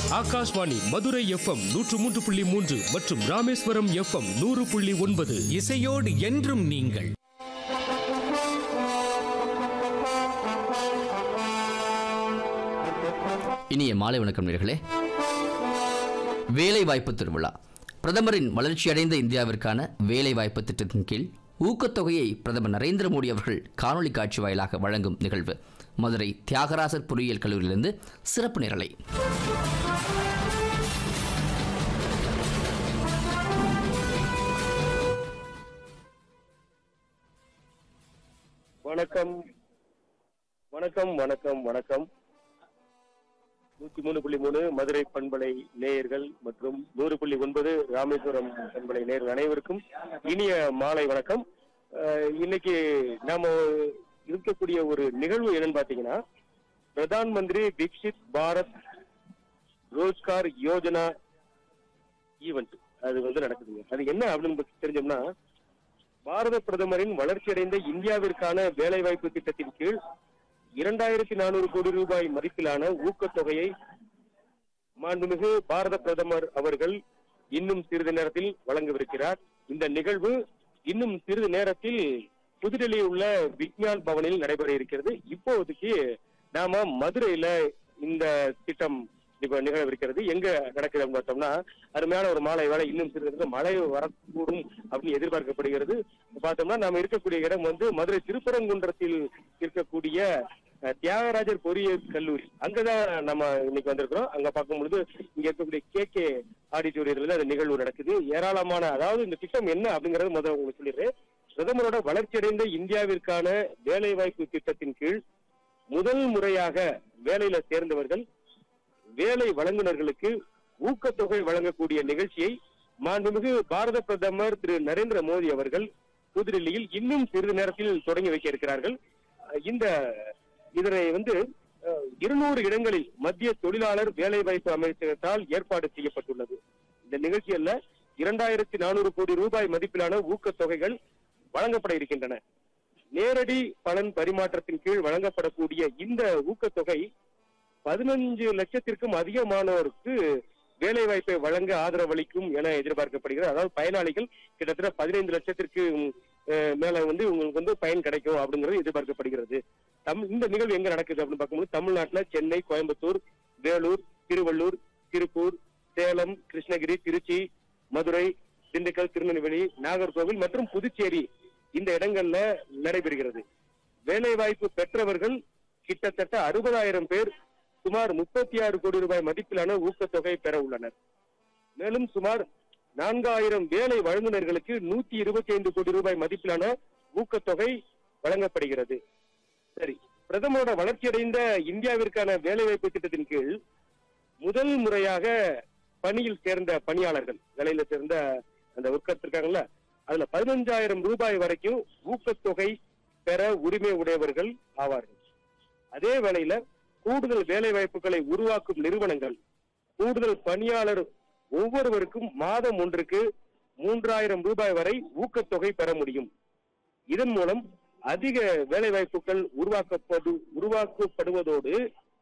Akashvani Madurai FM நூற்று மூன்று புள்ளி மூன்று மற்றும் ராமேஸ்வரம் எஃப்எம் நூறு புள்ளி ஒன்பது இசையோடு என்றும் நீங்கள் இனிய மாலை வணக்கம் நேர்களே வேலைவாய்ப்பு திருவிழா பிரதமரின் வளர்ச்சியடைந்த இந்தியாவிற்கான வேலைவாய்ப்பு திட்டத்தின் கீழ் ஊக்கத்தொகையை பிரதமர் நரேந்திர மோடி அவர்கள் காணொளி காட்சி வாயிலாக வழங்கும் நிகழ்வு மதுரை தியாகராசர் பொறியியல் கல்லூரியிலிருந்து சிறப்பு நிரலை வணக்கம் வணக்கம் வணக்கம் வணக்கம் நூத்தி மூணு புள்ளி மூணு மதுரை பண்பலை நேயர்கள் மற்றும் நூறு புள்ளி ஒன்பது ராமேஸ்வரம் பண்பலை நேயர்கள் அனைவருக்கும் இனிய மாலை வணக்கம் அஹ், இன்னைக்கு நாம இருக்கக்கூடிய ஒரு நிகழ்வு என்னன்னு பாத்தீங்கன்னா பிரதான் மந்திரி தீக்ஷித் பாரத் ரோஜ்கார் யோஜனா ஈவெண்ட் அது வந்து நடக்குதுங்க அது என்ன அப்படின்னு தெரிஞ்சோம்னா பாரத பிரதமரின் வளர்ச்சியடைந்த இந்தியாவிற்கான வேலைவாய்ப்பு திட்டத்தின் கீழ் இரண்டாயிரத்தி நானூறு கோடி ரூபாய் மதிப்பிலான ஊக்கத்தொகையை மாண்புமிகு பாரத பிரதமர் அவர்கள் இன்னும் சிறிது நேரத்தில் வழங்கவிருக்கிறார் இந்த நிகழ்வு இன்னும் சிறிது நேரத்தில் புதுடெல்லியில் உள்ள விக்ஞான் பவனில் நடைபெற இருக்கிறது இப்போதைக்கு நாம மதுரையில இந்த திட்டம் இப்ப நிகழவிருக்கிறது எங்க நடக்குது அப்படின்னு பார்த்தோம்னா அருமையான ஒரு மாலை வேலை இன்னும் சிறிது நேரத்துல மழை வரக்கூடும் அப்படின்னு எதிர்பார்க்கப்படுகிறது பார்த்தோம்னா நாம இருக்கக்கூடிய இடம் வந்து மதுரை திருப்பரங்குன்றத்தில் இருக்கக்கூடிய அஹ், தியாகராஜர் பொறியியல் கல்லூரி அங்கதான் நம்ம இன்னைக்கு வந்திருக்கிறோம் அங்க பார்க்கும் பொழுது இங்க இருக்கக்கூடிய கே கே ஆடிட்டோரியத்துல அந்த நிகழ்வு நடக்குது ஏராளமான அதாவது இந்த திட்டம் என்ன அப்படிங்கறது முதல்ல உங்களுக்கு சொல்லிடுறேன் பிரதமரோட வளர்ச்சியடைந்த இந்தியாவிற்கான வேலை வாய்ப்பு திட்டத்தின் கீழ் முதல் முறையாக வேலையில சேர்ந்தவர்கள் வேலை வழங்குனர்களுக்கு ஊக்கத்தொகை வழங்கக்கூடிய நிகழ்ச்சியை மாண்புமிகு பாரத பிரதமர் திரு நரேந்திர மோடி அவர்கள் புதுடில்லியில் இன்னும் சிறிது நேரத்தில் தொடங்கி வைக்க இருக்கிறார்கள் அஹ் இந்த இதனை வந்து அஹ், இருநூறு இடங்களில் மத்திய தொழிலாளர் வேலைவாய்ப்பு அமைச்சகத்தால் ஏற்பாடு செய்யப்பட்டுள்ளது இந்த நிகழ்ச்சியல்ல இரண்டாயிரத்தி நானூறு கோடி ரூபாய் மதிப்பிலான ஊக்கத்தொகைகள் வழங்கப்பட இருக்கின்றன நேரடி பலன் பரிமாற்றத்தின் கீழ் வழங்கப்படக்கூடிய இந்த ஊக்கத்தொகை பதினஞ்சு லட்சத்திற்கும் அதிகமானோருக்கு வேலை வாய்ப்பை வழங்க ஆதரவளிக்கும் என எதிர்பார்க்கப்படுகிறது அதாவது பயனாளிகள் கிட்டத்தட்ட பதினைந்து லட்சத்திற்கு அஹ், மேல வந்து உங்களுக்கு வந்து பயன் கிடைக்கும் அப்படிங்கிறது எதிர்பார்க்கப்படுகிறது தம் இந்த நிகழ்வு எங்க நடக்குது அப்படின்னு பார்க்கும்போது தமிழ்நாட்டுல சென்னை கோயம்புத்தூர் வேலூர் திருவள்ளூர் திருப்பூர் சேலம் கிருஷ்ணகிரி திருச்சி மதுரை திண்டுக்கல் திருநெல்வேலி நாகர்கோவில் மற்றும் புதுச்சேரி இந்த இடங்கள்ல நடைபெறுகிறது வேலை வாய்ப்பு பெற்றவர்கள் கிட்டத்தட்ட அறுபதாயிரம் பேர் சுமார் முப்பத்தி ஆறு கோடி ரூபாய் மதிப்பிலான ஊக்கத்தொகை பெற உள்ளனர் மேலும் சுமார் நான்காயிரம் வேலை வழங்குனர்களுக்கு நூத்தி இருபத்தி ஐந்து கோடி ரூபாய் மதிப்பிலான ஊக்கத்தொகை வழங்கப்படுகிறது சரி பிரதமரோட வளர்ச்சியடைந்த இந்தியாவிற்கான வேலைவாய்ப்பு திட்டத்தின் கீழ் முதல் முறையாக பணியில் சேர்ந்த பணியாளர்கள் வேலையில சேர்ந்த அந்த ஒர்க்கர்ஸ் இருக்காங்கல்ல அதுல பதினஞ்சாயிரம் ரூபாய் வரைக்கும் ஊக்கத்தொகை பெற உரிமை உடையவர்கள் ஆவார்கள் அதே வேளையில கூடுதல் வேலை வாய்ப்புகளை உருவாக்கும் நிறுவனங்கள் கூடுதல் பணியாளர் ஒவ்வொருவருக்கும் மாதம் ஒன்றுக்கு மூன்றாயிரம் ரூபாய் வரை ஊக்கத்தொகை பெற முடியும் இதன் மூலம் அதிக வேலை வாய்ப்புகள் உருவாக்கப்படு உருவாக்கப்படுவதோடு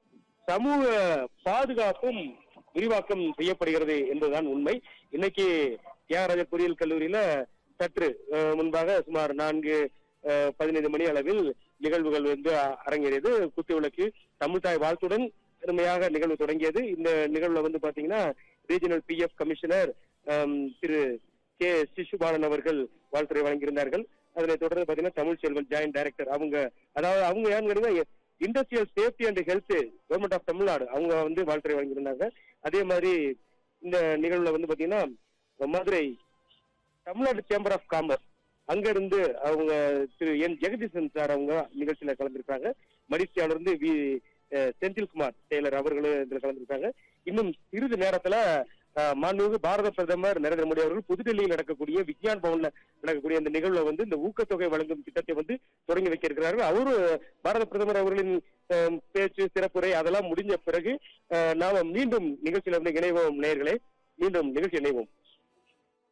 சமூக பாதுகாப்பும் விரிவாக்கம் செய்யப்படுகிறது என்பதுதான் உண்மை இன்னைக்கு தியாகராஜர் பொறியியல் கல்லூரியில சற்று அஹ், முன்பாக சுமார் நான்கு அஹ், பதினைந்து மணி அளவில் நிகழ்வுகள் வந்து அ- அரங்கேறியது குத்துவிளக்கு தமிழ்தாய் வாழ்த்துடன் அருமையாக நிகழ்வு தொடங்கியது இந்த நிகழ்வுல வந்து பாத்தீங்கன்னா regional P F commissioner um, திரு கே சிசுபாலன் அவர்கள் வாழ்த்துறை வழங்கியிருந்தார்கள் அதனைத் தொடர்ந்து பாத்தீங்கன்னா தமிழ் செல்வன் ஜாயின்ட் டைரக்டர் அவங்க அதாவது அவங்க யாருன்னு கேட்டீங்கன்னா industrial safety and health government of Tamil Nadu அவங்க வந்து வாழ்த்துறை வழங்கியிருந்தாங்க அதே மாதிரி இந்த நிகழ்வுல வந்து பாத்தீங்கன்னா Madurai Tamil Nadu chamber of commerce அங்க இருந்து அவங்க திரு என் ஜெகதீசன் சார் அவங்க நிகழ்ச்சியில கலந்துருக்காங்க மடிசியால இருந்து வி அஹ், செந்தில்குமார் டெய்லர் அவர்களும் இதுல கலந்துருக்காங்க இன்னும் சிறிது நேரத்துல அஹ், மாண்புமிகு பாரத பிரதமர் நரேந்திர மோடி அவர்கள் புதுடெல்லியில் நடக்கக்கூடிய விக்ஞான் பவன்ல நடக்கக்கூடிய இந்த நிகழ்வுல வந்து இந்த ஊக்கத்தொகை வழங்கும் திட்டத்தை வந்து தொடங்கி வைக்க இருக்கிறார்கள் அவரு பாரத பிரதமர் அவர்களின் அஹ், பேச்சு சிறப்புரை அதெல்லாம் முடிஞ்ச பிறகு அஹ், நாம மீண்டும் நிகழ்ச்சியில வந்து இணைவோம் நேயர்களே மீண்டும் நிகழ்ச்சி இணைவோம்